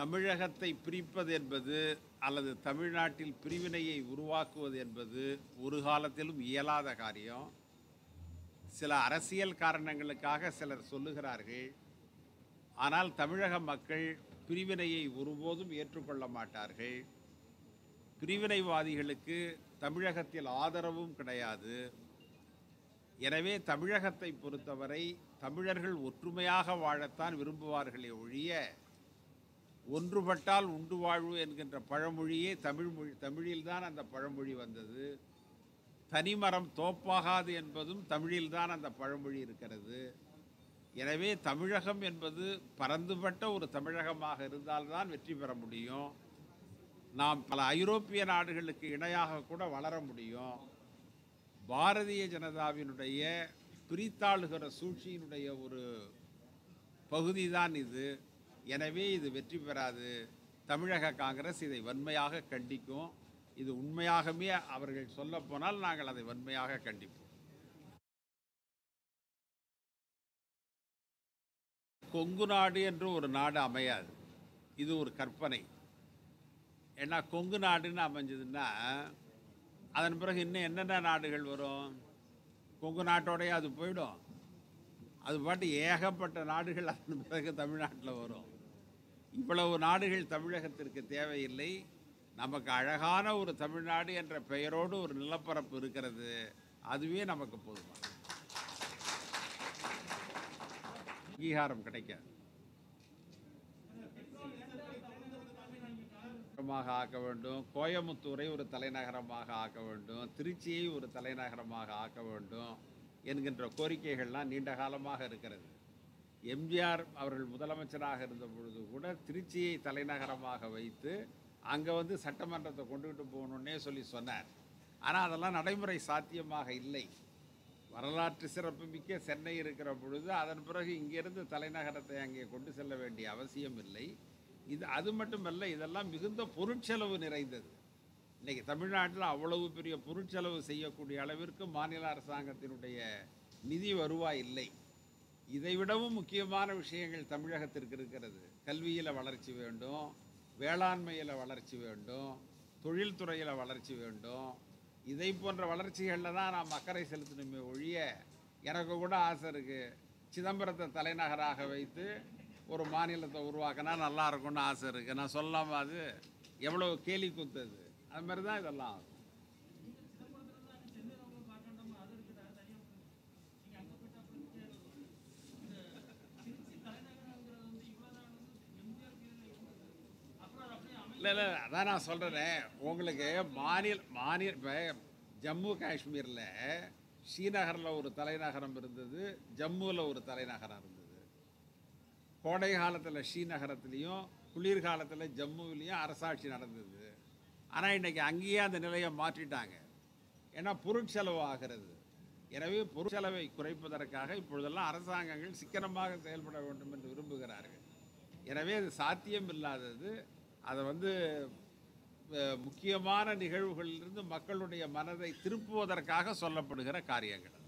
தமிழகத்தை பிரிப்பது என்பது அல்லது தமிழ்நாட்டில் பிரிவினையை உருவாக்குவது என்பது ஒரு காலத்திலும் இயலாத காரியம் சில அரசியல் காரணங்களுக்காக சிலர் சொல்லுகிறார்கள் ஆனால் தமிழக மக்கள் பிரிவினையை ஒருபோதும் ஏற்றுக்கொள்ள மாட்டார்கள் பிரிவினைவாதிகளுக்கு தமிழகத்தில் ஆதரவும் கிடையாது எனவே தமிழகத்தை பொறுத்தவரை தமிழர்கள் ஒற்றுமையாக வாழத்தான் விரும்புவார்களே ஒழிய ஒன்றுபட்டால் உண்டு வாழ்வு என்கின்ற பழமொழியே தமிழ் மொழி தமிழில்தான் அந்த பழமொழி வந்தது தனிமரம் தோப்பாகாது என்பதும் தமிழில்தான் அந்த பழமொழி இருக்கிறது எனவே தமிழகம் என்பது பரந்துபட்ட ஒரு தமிழகமாக இருந்தால்தான் வெற்றி பெற முடியும் நாம் பல ஐரோப்பிய நாடுகளுக்கு இணையாக கூட வளர முடியும் பாரதிய ஜனதாவினுடைய பிரித்தாளுகிற சூழ்ச்சியினுடைய ஒரு பகுதி தான் இது எனவே இது வெற்றி பெறாது தமிழக காங்கிரஸ் இதை வன்மையாக கண்டிக்கும் இது உண்மையாகவே அவர்கள் சொல்லப்போனால் நாங்கள் அதை வன்மையாக கண்டிப்போம் கொங்கு நாடு என்று ஒரு நாடு அமையாது இது ஒரு கற்பனை ஏன்னா கொங்கு நாடுன்னு அமைஞ்சதுன்னா அதன் பிறகு இன்னும் என்னென்ன நாடுகள் வரும் கொங்கு நாட்டோடயே அது போயிடும் அது பாட்டு ஏகப்பட்ட நாடுகள் அதன் பிறகு தமிழ்நாட்டில் வரும் இவ்வளவு நாடுகள் தமிழகத்திற்கு தேவையில்லை நமக்கு அழகான ஒரு தமிழ்நாடு என்ற பெயரோடு ஒரு நிலப்பரப்பு இருக்கிறது அதுவே நமக்கு போதுமான அங்கீகாரம் கிடைக்காது நகரமாக ஆக்க வேண்டும் கோயமுத்தூரை ஒரு தலைநகரமாக ஆக்க வேண்டும் திருச்சியை ஒரு தலைநகரமாக ஆக்க வேண்டும் என்கின்ற கோரிக்கைகள்லாம் நீண்ட காலமாக இருக்கிறது எம்ஜிஆர் அவர்கள் முதலமைச்சராக இருந்த பொழுது கூட திருச்சியை தலைநகரமாக வைத்து அங்கே வந்து சட்டமன்றத்தை கொண்டுகிட்டு போகணுன்னே சொல்லி சொன்னார் ஆனால் அதெல்லாம் நடைமுறை சாத்தியமாக இல்லை வரலாற்று சிறப்புமிக்க சென்னை இருக்கிற பொழுது அதன் பிறகு இங்கிருந்து தலைநகரத்தை அங்கே கொண்டு செல்ல வேண்டிய அவசியம் இல்லை இது அது மட்டுமல்ல இதெல்லாம் மிகுந்த பொருட்செலவு நிறைந்தது இன்றைக்கி தமிழ்நாட்டில் அவ்வளவு பெரிய பொருட்செலவு செய்யக்கூடிய அளவிற்கு மாநில அரசாங்கத்தினுடைய நிதி வருவாய் இல்லை இதைவிடவும் முக்கியமான விஷயங்கள் தமிழகத்திற்கு இருக்கிறது கல்வியில் வளர்ச்சி வேண்டும் வேளாண்மையில் வளர்ச்சி வேண்டும் தொழில்துறையில் வளர்ச்சி வேண்டும் இதை போன்ற வளர்ச்சிகளில் தான் நாம் அக்கறை செலுத்தணுமே ஒழிய எனக்கு கூட ஆசை இருக்குது சிதம்பரத்தை தலைநகராக வைத்து ஒரு மாநிலத்தை உருவாக்கினா நல்லா இருக்கும்னு ஆசை இருக்குது நான் சொல்லாமா அது எவ்வளோ கேலி குத்துது அது மாதிரி தான் இதெல்லாம் ஆகும். இல்லை இல்லை அதான் நான் சொல்கிறேன் உங்களுக்கு மாநில மாநில இப்போ ஜம்மு காஷ்மீரில் ஸ்ரீநகரில் ஒரு தலைநகரம் இருந்தது ஜம்முவில் ஒரு தலைநகரம் இருந்தது கோடை காலத்தில் ஸ்ரீநகரத்துலேயும் குளிர்காலத்தில் ஜம்முவிலையும் அரசாட்சி நடந்தது ஆனால் இன்றைக்கி அங்கேயே அந்த நிலையை மாற்றிட்டாங்க ஏன்னா பொருட்செலவு ஆகிறது எனவே பொருட்செலவை குறைப்பதற்காக இப்பொழுதெல்லாம் அரசாங்கங்கள் சிக்கனமாக செயல்பட வேண்டும் என்று விரும்புகிறார்கள் எனவே அது சாத்தியம் இல்லாதது அதை வந்து அஹ், முக்கியமான நிகழ்வுகளிலிருந்து மக்களுடைய மனதை திருப்புவதற்காக சொல்லப்படுகிற காரியங்கள்